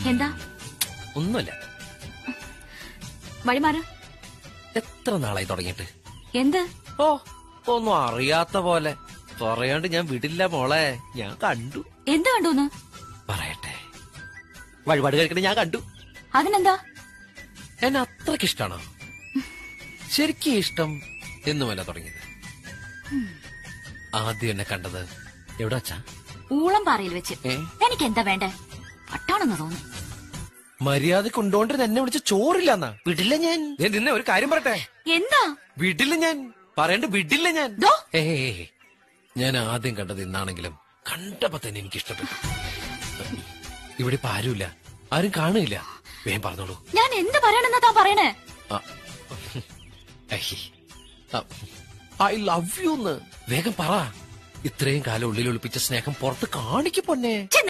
എന്താ ഒന്നുമില്ല വഴിമാറ് എത്ര നാളായി തുടങ്ങിയിട്ട് എന്ത് ഓ ഒന്നും അറിയാത്ത പോലെ പറയാണ്ട് ഞാൻ വിടില്ല മോളെ ഞാൻ കണ്ടു എന്ത് കണ്ടൂന്ന് പറയട്ടെ വഴിപാട് കഴിക്കണ ഞാൻ കണ്ടു അതിനെന്താ എന്നെ അത്രക്ക് ഇഷ്ടാണോ ശരിക്കും ഇഷ്ടം എന്നുമല്ല തുടങ്ങിയത് ആദ്യം എന്നെ കണ്ടത് എവിടെ വച്ചാ ഊളം പാറയിൽ വെച്ച് ഏ? എനിക്ക് എന്താ വേണ്ടേ പട്ടാണെന്ന് തോന്നുന്നു മര്യാദ കൊണ്ടുകൊണ്ടിരുന്ന എന്നെ വിളിച്ച് ചോറില്ലെന്നാ വിടില്ല ഞാൻ ദേ നിന്നെ ഒരു കാര്യം പറയട്ടെ എന്താ വിടില്ല ഞാൻ പറയണ്ട വിടില്ല ഞാൻ ദോ. ഏയ് ഞാൻ ആദ്യം കണ്ടത് ഇന്നാണെങ്കിലും കണ്ടപ്പോ തന്നെ എനിക്ക് ഇഷ്ടപ്പെട്ടു ഇവിടെ ഇപ്പൊ ആരുമില്ല ആരും കാണില്ല വേഗം പറഞ്ഞോളൂ ഞാൻ എന്ത് പറയണെന്നാ താൻ പറയണേ ഐ ലവ് യു എന്ന് വേഗം പറ ഇത്രയും കാലം ഉള്ളിൽ ഒളിപ്പിച്ച സ്നേഹം പുറത്ത് കാണിക്കു പൊന്നെ ഛെ,